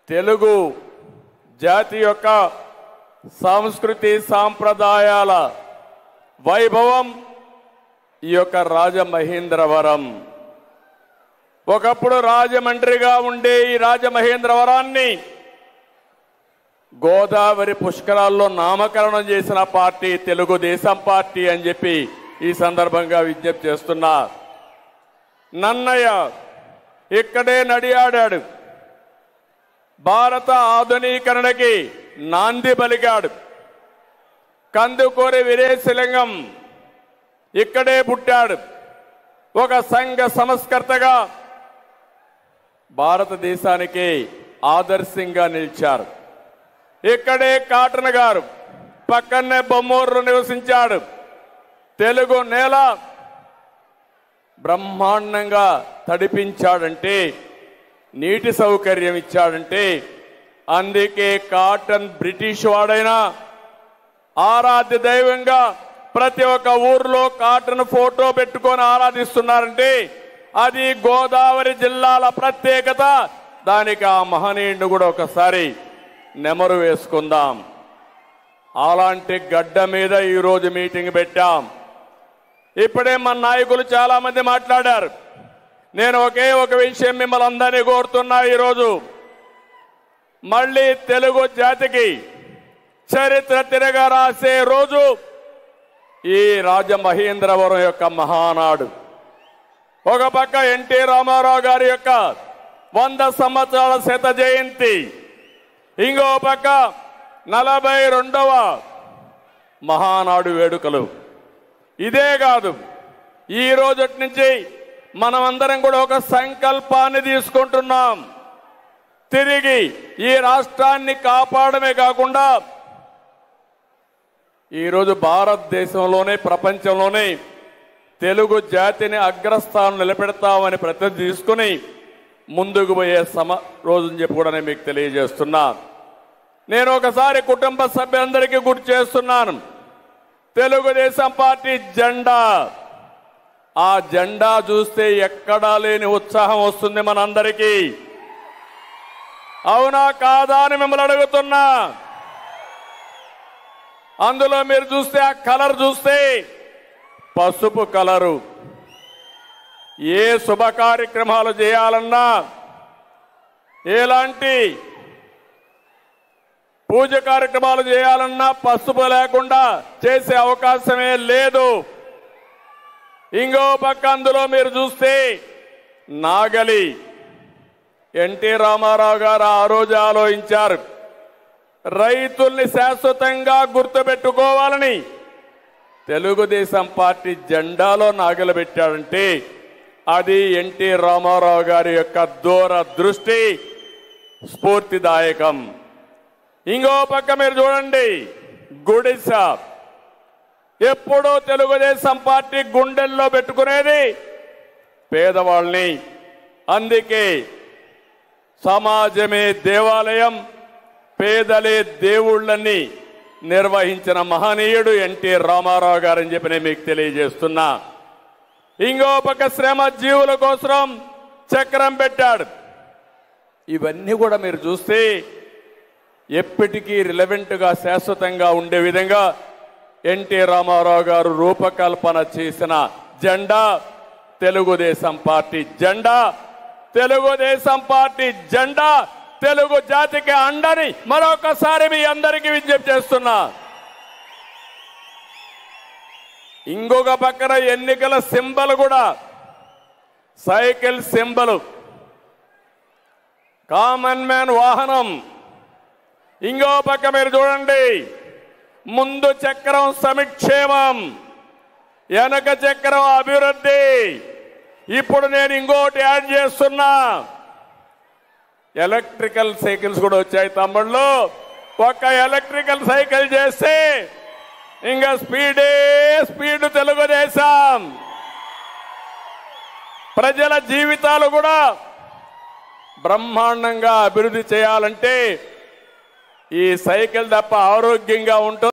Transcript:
తెలుగు జాతి యొక్క సంస్కృతి సాంప్రదాయాల వైభవం ఈ యొక్క రాజమహేంద్రవరం ఒకప్పుడు రాజమండ్రిగా ఉండే ఈ రాజమహేంద్రవరాన్ని గోదావరి పుష్కరాల్లో నామకరణం చేసిన పార్టీ తెలుగుదేశం పార్టీ అని చెప్పి ఈ సందర్భంగా విజ్ఞప్తి చేస్తున్నా నన్నయ్య ఇక్కడే నడియాడాడు భారత ఆధునీకరణకి నాంది పలికాడు కందుకూరి వీరేశలింగం ఇక్కడే పుట్టాడు ఒక సంఘ సంస్కర్తగా భారతదేశానికి ఆదర్శంగా నిలిచారు ఇక్కడే కాటన్ గారు పక్కనే బొమ్మూరు నివసించాడు తెలుగు నేల బ్రహ్మాండంగా తడిపించాడంటే నీటి సౌకర్యం ఇచ్చాడంటే అందుకే కాటన్ బ్రిటిష్ వాడైనా ఆరాధ్య దైవంగా ప్రతి ఒక్క ఊర్లో కాటన్ ఫోటో పెట్టుకొని ఆరాధిస్తున్నారంటే అది గోదావరి జిల్లాల ప్రత్యేకత దానికి ఆ మహనీయుడిని కూడా ఒకసారి నెమరు వేసుకుందాం అలాంటి గడ్డ మీద ఈరోజు మీటింగ్ పెట్టాం ఇప్పుడే మన నాయకులు చాలా మంది మాట్లాడారు నేను ఒకే ఒక విషయం మిమ్మల్ని అందరినీ కోరుతున్నా ఈరోజు మళ్ళీ తెలుగు జాతికి చరిత్ర తిరగ రాసే రోజు ఈ రాజమహేంద్రవరం యొక్క మహానాడు ఒక పక్క ఎన్టీ రామారావు గారి యొక్క వంద సంవత్సరాల శత జయంతి ఇంకో పక్క నలభై రెండవ మహానాడు వేడుకలు ఇదే కాదు ఈ రోజటి నుంచి మనమందరం కూడా ఒక సంకల్పాన్ని తీసుకుంటున్నాం తిరిగి ఈ రాష్ట్రాన్ని కాపాడమే కాకుండా ఈరోజు భారతదేశంలోనే ప్రపంచంలోనే తెలుగు జాతిని అగ్రస్థానం నిలబెడతామని ప్రతిజ్ఞ తీసుకుని ముందుకు పోయే సమ రోజుని చెప్పి కూడా నేను మీకు తెలియజేస్తున్నా నేను ఒకసారి కుటుంబ సభ్యులందరికీ గుర్తు చేస్తున్నాను తెలుగుదేశం పార్టీ జెండా ఆ జెండా చూస్తే ఎక్కడా లేని ఉత్సాహం వస్తుంది మనందరికీ అవునా కాదా అని మిమ్మల్ని అడుగుతున్నా అందులో మీరు చూస్తే ఆ కలర్ చూస్తే పసుపు కలరు ఏ శుభ కార్యక్రమాలు చేయాలన్నా ఎలాంటి పూజ కార్యక్రమాలు చేయాలన్నా పసుపు లేకుండా చేసే అవకాశమే లేదు ఇంకో పక్క అందులో మీరు చూస్తే నాగలి ఎన్టీ రామారావు గారు ఆ రోజు ఆలోచించారు రైతుల్ని శాశ్వతంగా గుర్తుపెట్టుకోవాలని తెలుగుదేశం పార్టీ జెండాలో నాగలు పెట్టాడంటే అది ఎన్టీ రామారావు గారి యొక్క దూర దృష్టి స్ఫూర్తిదాయకం ఇంకో పక్క మీరు చూడండి గుడిస ఎప్పుడూ తెలుగుదేశం పార్టీ గుండెల్లో పెట్టుకునేది పేదవాళ్ళని అందుకే సమాజమే దేవాలయం పేదలే దేవుళ్ళని నిర్వహించిన మహనీయుడు ఎన్టీ రామారావు గారని చెప్పి నేను మీకు తెలియజేస్తున్నా ఇంకో పక్క శ్రమ జీవుల కోసం చక్రం పెట్టాడు ఇవన్నీ కూడా మీరు చూస్తే ఎప్పటికీ రిలవెంట్గా శాశ్వతంగా ఉండే విధంగా ఎన్టీ రామారావు గారు రూపకల్పన చేసిన జెండా తెలుగుదేశం పార్టీ జెండా తెలుగుదేశం పార్టీ జెండా తెలుగు జాతికి అండని మరొకసారి మీ అందరికీ విజ్ఞప్తి చేస్తున్నా ఇంకొక పక్కన ఎన్నికల సింబల్ కూడా సైకిల్ సింబల్ కామన్ మ్యాన్ వాహనం ఇంకో పక్క మీరు చూడండి ముందు చక్రం సమిక్షేమం వెనక చక్రం అభివృద్ధి ఇప్పుడు నేను ఇంకోటి యాడ్ చేస్తున్నా ఎలక్ట్రికల్ సైకిల్స్ కూడా వచ్చాయి తమ్ముళ్ళు ఒక ఎలక్ట్రికల్ సైకిల్ చేస్తే ఇంకా స్పీడే స్పీడ్ తెలుగుదేశం ప్రజల జీవితాలు కూడా బ్రహ్మాండంగా అభివృద్ధి చేయాలంటే ఈ సైకిల్ తప్ప ఆరోగ్యంగా ఉంటుంది